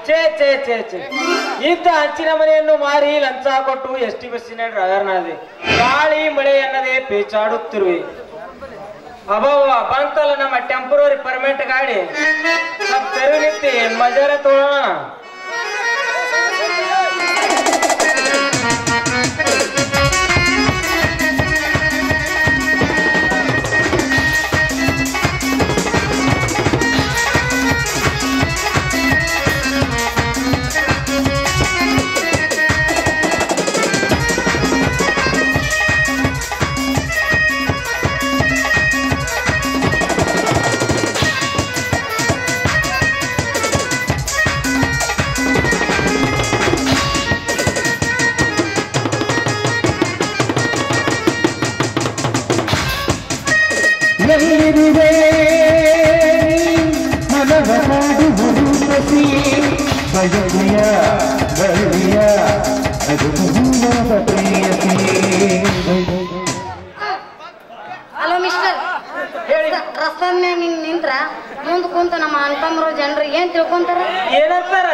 ಛೇ ಛೇ ಛೇ ಛೇ ಇದ್ದ ಹಂಚಿನ ಮನೆಯನ್ನು ಮಾರಿ ಲಂಚ ಕೊಟ್ಟು ಎಸ್ ಟಿ ಬಸ್ಸಿನ ಡ್ರೈವರ್ನಾದೆ ಗಾಳಿ ಮಳೆ ಎನ್ನದೆ ಪೇಚಾಡುತ್ತಿರುವೆ ಅಬ್ಬವ್ವ ಬಂತಲ್ಲ ನಮ್ಮ ಟೆಂಪರರಿ ಪರ್ಮನೆಂಟ್ ಗಾಡಿ ಸ್ವಲ್ಪ ತೆರವು ನಿಂತಿ ಮಜಾರ ತೋಳೋಣ ಎಲ್ಲಿರುವೆ ಮನವ ಮಾಡುವುದು ಪ್ರತಿ ಬಯಲಿಯ ಬಳ್ಳಿಯ ಅದು ಹೂವದ ಪ್ರೇಯಸಿ ಹಲೋ ಮಿಸ್ಟರ್ ಹೇಳಿ ರಸ್ತೆ ಮ್ಯಾಗ ಹಿಂಗ್ ನಿಂತ್ರ ಮುಂದ್ ಕುಂತ ನಮ್ಮ ಅಣ್ತಮ್ರು ಜನರು ಏನ್ ತಿಳ್ಕೊಂತಾರ ಏನಂತಾರ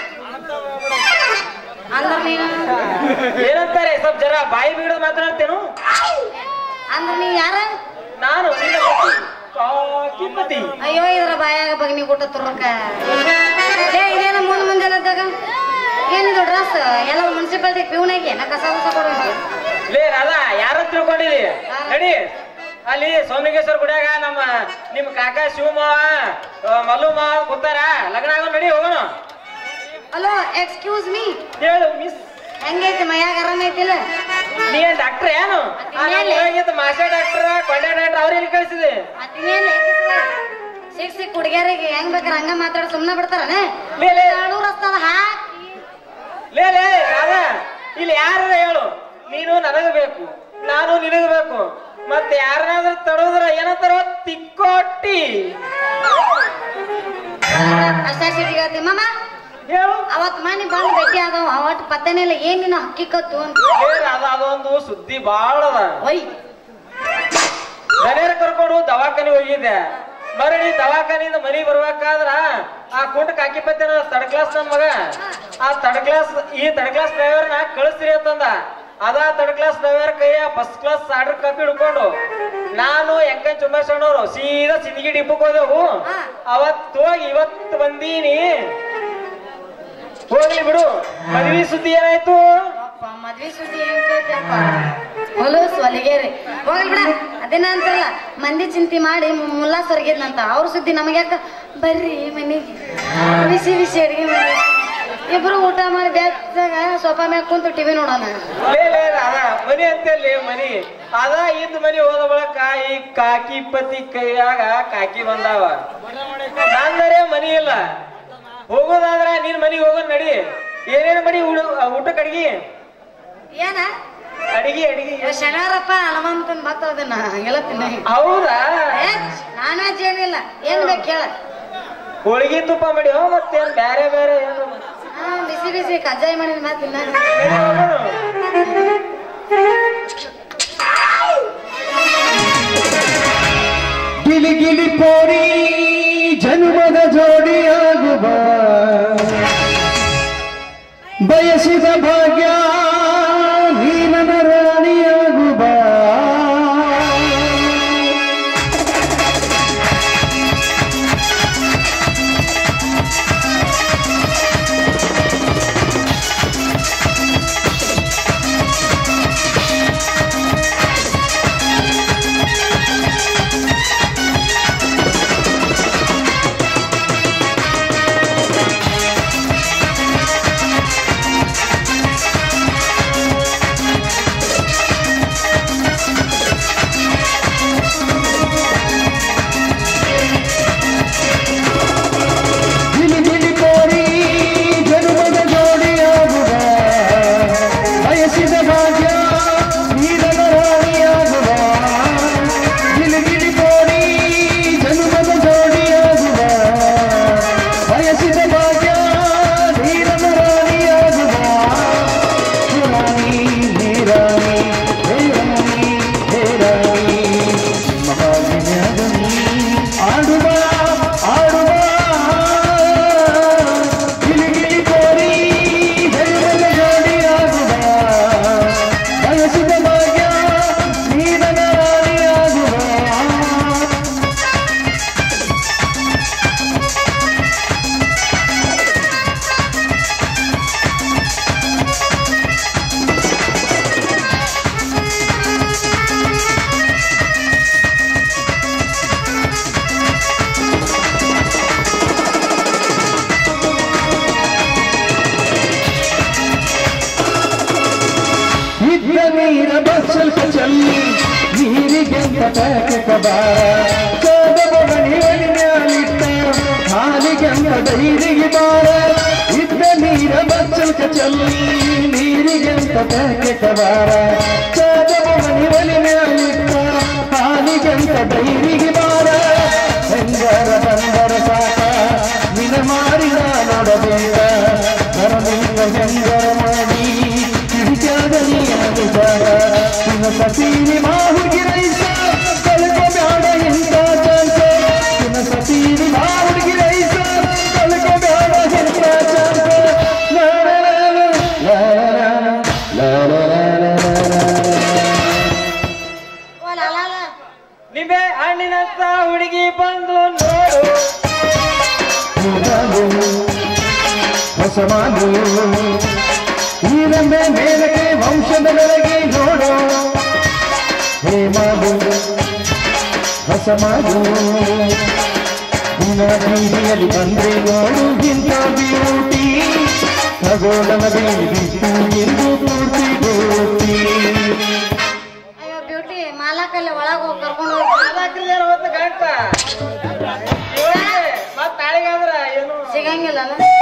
ಅಂದ್ರ ನೀನು ಏನಂತಾರೆ ಸ್ವಲ್ಪ ಜರ ಬಾಯಿ ಬಿಡೋದು ಮಾತನಾಡ್ತೇನು ಅಂದ್ರ ನೀ ಯಾರ ನಾನು ನಿನ್ನ ಪತಿ, ಕಾಕಿಪತಿ ಅಯ್ಯೋ ಇದ್ರ ಬಾಯಾಗ ಬಗ್ನಿ ಕೊಟ್ಟ ತುರ್ಕ ಏ ಇದೇನ ಮುಂದ್ ಮುಂಜಾನೆದ್ದಾಗ ಏನಿದು ಡ್ರೆಸ್ ಎಲ್ಲ ಮುನ್ಸಿಪಾಲ್ಟಿ ಪ್ಯೂನಾಗಿ ನಾ ಕಸ ಕಸ ಕೊಡೋದು ಲೇ ರಾಧಾ ಯಾರ ತಿಳ್ಕೊಂಡಿದಿ ನಡಿ ಅಲ್ಲಿ ಸೋಮಲಿಂಗೇಶ್ವರ ಗುಡಿಯಾಗ ನಮ್ಮ ನಿಮ್ ಕಾಕ ಶಿವಮಾವ ಆ, ಮಲ್ಲು ಮಾವ ಕೂತಾರ ಲಗ್ನ ಆಗೋ ನಡಿ ಹೋಗೋಣ ಹಲೋ ಎಕ್ಸ್ಕ್ಯೂಸ್ ಮೀ ಹೇಳು ಮಿಸ್ ಹೆಂಗೈತಿ ಮೈಯಾಗ ಆರಾಮ ಐತಿಲ್ಲ ನೀ ಏನ್ ಡಾಕ್ಟರ್ ಏನು ಮಾಸ್ಟರ್ ಡಾಕ್ಟರ್ ಕೊಂಡೆ ಡಾಕ್ಟರ್ ಅವ್ರ ಎಲ್ಲಿ ಕಳ್ಸಿದೆ ಮತ್ತಿನ್ನೇನ್ ಸಿಕ್ ಸಿಕ್ ಹುಡುಗಿಯರಿಗೆ ಹೆಂಗ್ ಬೇಕಾರೆ ಹಂಗ ಮಾತಾಡಿ ಸುಮ್ಮನೆ ಬಿಡ್ತಾರನೆ ಲೇ ಲೇ ಎರಡು ರಸ್ತದ ಹಾಕಿ ಲೇ ಲೇ ರಾಧಾ ಇಲ್ಲಿ ಯಾರ ಹೇಳು ನೀನು ನನಗ ಬೇಕು ನಾನು ನಿನಗ ಬೇಕು ಮತ್ತೆ ಯಾರನ್ನಾದ್ರೂ ತಡೋದ್ರ ಏನಂತಾರ ತಿಕ್ಕೋಟಿ ಅಷ್ಟೇ ಸಿಟಿಗತಿ ಮಾಮ ಹೇಳು ಅವತ್ ಮನೆ ಬಂದು ಭೇಟಿ ಆದವ ಅವಟ್ ಪತ್ತೆನೇ ಇಲ್ಲ ಏನ್ ನಿನ್ನ ಹಕ್ಕಿಕತ್ತು ಅಂತ ಏ ರಾಧಾ ಅದೊಂದು ಸುದ್ದಿ ಬಾಳ ಅದ ಒಯ್ ಮನೆಯವ್ರ ಕರ್ಕೊಂಡು ದವಾಖಾನೆ ಹೋಗಿದ್ದೆ ಮರಳಿ ದವಾಖಾನಿಯಿಂದ ಮನಿ ಬರ್ಬೇಕಾದ್ರ ಆ ಕುಂಟ ಕಾಕಿಪತ್ತೆ ತರ್ಡ್ ಕ್ಲಾಸ್ ನನ್ ಮಗ ಆ ತರ್ಡ್ ಕ್ಲಾಸ್ ಈ ತರ್ಡ್ ಕ್ಲಾಸ್ ಡ್ರೈವರ್ ನ ಕಳಿಸ್ರಿ ಅಂತಂದ ಅದ ತರ್ಡ್ ಕ್ಲಾಸ್ ಡ್ರೈವರ್ ಕೈಯ ಫಸ್ಟ್ ಕ್ಲಾಸ್ ಆರ್ಡರ್ ಕಾಪಿ ಹಿಡ್ಕೊಂಡು ನಾನು ಎಂಕನ್ ಚುಂಬಾಸಣ್ಣವ್ರು ಸೀದಾ ಸಿಂದಗಿ ಡಿಪ್ಪಕ್ ಹೋದೆವು ಹಾ. ಅವತ್ತು ಹೋಗಿ ಇವತ್ತು ಬಂದೀನಿ ಹೋಗ್ಲಿ ಬಿಡು ಮದ್ವಿ ಸುದ್ದಿ ಏನಾಯ್ತು ಅಪ್ಪ ಮದ್ವಿ ಸುದ್ದಿ ಹೆಂಗ್ ಕೇಳ್ತೇಪ್ಪ ಹೊಲಸ್ ಹೊಲಿಗೆರಿ ಹೋಗ್ಲಿ ಬಿಡ ಅದೇನ ಅಂತಲ್ಲ ಮಂದಿ ಚಿಂತೆ ಮಾಡಿ ಮುಲ್ಲಾ ಸೊರಗಿದ್ನಂತ ಅವ್ರ ಸುದ್ದಿ ನಮಗ್ಯಾಕ ಬರ್ರಿ ಮನೆಗೆ ಬಿಸಿ ಬಿಸಿ ಅಡಿಗೆ ಮಾಡಿ ಇಬ್ರು ಊಟ ಮಾಡಿ ಬ್ಯಾಗ ಸೋಫಾ ಮ್ಯಾಗ ಕುಂತು ಟಿವಿ ನೋಡೋಣ ಲೇ ಲೇ ಅದ ಮನಿ ಅಂತಲ್ಲಿ ಮನಿ ಅದ ಇದ್ದ ಮನಿ ಹೋದ ಬಳಕ ಈ ಕಾಕಿ ಪತಿ ಕೈಯಾಗ ಕಾಕಿ ಬಂದಾವ ನಂದರೆ ಮನಿ ಇಲ್ಲ ಹೋಗೋದಾದ್ರ ನಿನ್ ಮನಿಗೆ ಹೋಗೋದ್ ನಡಿ ಏನೇನ್ ಮನಿ ಊಟಕ್ಕೆ ಅಡಿಗೆ ಏನ ಅಡಿಗೆ ಅಡಿಗೆ ಶನಿವಾರಪ್ಪ ಹನುಮಂತನ್ ಭಕ್ತ ಅದನ್ನ ಹಂಗೆಲ್ಲ ತಿನ್ನ ಹೌದಾ ನಾನ್ ವೆಜ್ ಏನಿಲ್ಲ ಏನ್ ಬೇಕು ಕೇಳ ಹೋಳಿಗೆ ತುಪ್ಪ ಮಾಡಿ ಹೋ ಮತ್ತೇನ್ ಬ್ಯಾರೆ ಬ್ಯಾರೆ ಏನು ಹಾ ಬಿಸಿ ಬಿಸಿ ಕಜ್ಜಾಯ ಮಾಡಿದ ಮಾತು ತಿನ್ನ ನಡಿ ಹೋಗೋಣ. ಗಿಲಿ ಗಿಲಿ ಪೋರಿ ಜನ್ಮದ ಜೋಡಿಯಾಗುವ ಬಯಸಿದ ಭಾಗ್ಯ ನೀನನ ರಾಣಿಯಾಗುವ ಗಿಲಿ ಗಿಲಿ ಪೋರಿ ಜನ್ಮದ ಜೋಡಿಯಾಗುವ ಬಯಸಿದ ಭಾಗ್ಯ ನೀನನ ರಾಣಿಯಾಗುವ ಗಿಲಿ ಗಿಲಿ ಪೋರಿ ಜನ್ಮದ ಜೋಡಿಯಾಗುವ ಬಯಸಿದ ಭಾಗ್ಯ ನೀನನ ರಾಣಿಯಾಗುವ ಹೇ ರಾಣಿ ಹೇ ರಾಣಿ ಹೇ ರಾಣಿ ಹೇ ರಾಣಿ ಮಹಾವಿನ್ಯಾಗನಿ ಆಡುವ ಆಡುವ ಗಿಲಿ ಗಿಲಿ ನೀರ ಬಚ್ಚಲ್ಕ ಚಲ್ಲಿ ನೀರಿಗೆಂತ ಪ್ಯಾಕೆಟ ಬಾರ ಚೋದ ಬಗಣಿ ಮ್ಯಾಲಿಟ್ಟ ಹಾಲಿಗೆಂತ ಡೈರಿಗೆ ಬಾರ ಇದ್ದ ನೀರ ಬಚ್ಚಲ್ಕ ಚಲ್ಲಿ ನೀರಿಗೆಂತ ಪ್ಯಾಕೆಟ ಬಾರ ಚೋದ ಬಗಣಿ ಒಲಿ ಮ್ಯಾಲಿಟ್ಟ ಹಾಲಿಗೆಂತ ಡೈರಿಗೆ ಬಾರ ಹೆಂಗರ ಬಂದರ ಸಾಕ ನಿನ ಮಾರಿನ ನೋಡಬೇಕ ನರನಿಂದ ಹೆಂಗರ ಮಾಡಿ ಹಿಡಿದಾಗ ನೀನಿದಾಗ ನಿನ್ನ ಸತೀರಿ ಮಾಹುಗಿ ರೈಸ ಕಲ್ಕೊ ಬ್ಯಾಡ ಇಂಥ ಚಾನ್ಸ ನಿನ್ನ ಸತೀರಿ ಮಾಹುಗಿ ರೈಸ ಕಲ್ಕೊ ಬ್ಯಾಡ ಇಂಥ ಚಾನ್ಸ ಲಾ ಲಾ ಲಾ ಲಾ ಲಾ ಲಾ ಲಾ ಲಾ ಲಾ ಲಾ ಲಾ ಲಾ. ಓ ಲಾ ಲಾ ಲಾ. ನಿಂಬೆ ಹಣ್ಣಿನಂತ ಹುಡುಗಿ ಬಂದು ನೋಡು ಹೂವಾಗು, ಹೊಸವಾಗು ಈ ನಂಬೆ ಮೇಲಕ್ಕೆ ವಂಶದ ಬೆಳಗ್ಗೆ ನೋಡು ಹೇಮಾಗು ಹೊಸಮಾಗು ನಿನ್ನ ಬೀದಿಯಲ್ಲಿ ಬಂದ್ರೆ ನೋಡು ಇಂಥ ಬ್ಯೂಟಿ ಖಗೋಳವೇ ಬಿಟ್ಟು ಎಂದು ಪೂರ್ತಿ ಗೋಟಿ ಅಯ್ಯೋ ಬ್ಯೂಟಿ ಮಾಲಕಲ್ಲಿ ಒಳಗ್ ಹೋಗಿ ಕರ್ಕೊಂಡು ಹೋಗಿ ಮಾಲಾಕ್ರಿಯರ ಹೊತ್ತು ಗಂಟ ಮತ್ ನಾಳೆಗಾದ್ರ ಏನು ಸಿಗಂಗಿಲ್ಲಲ್ಲ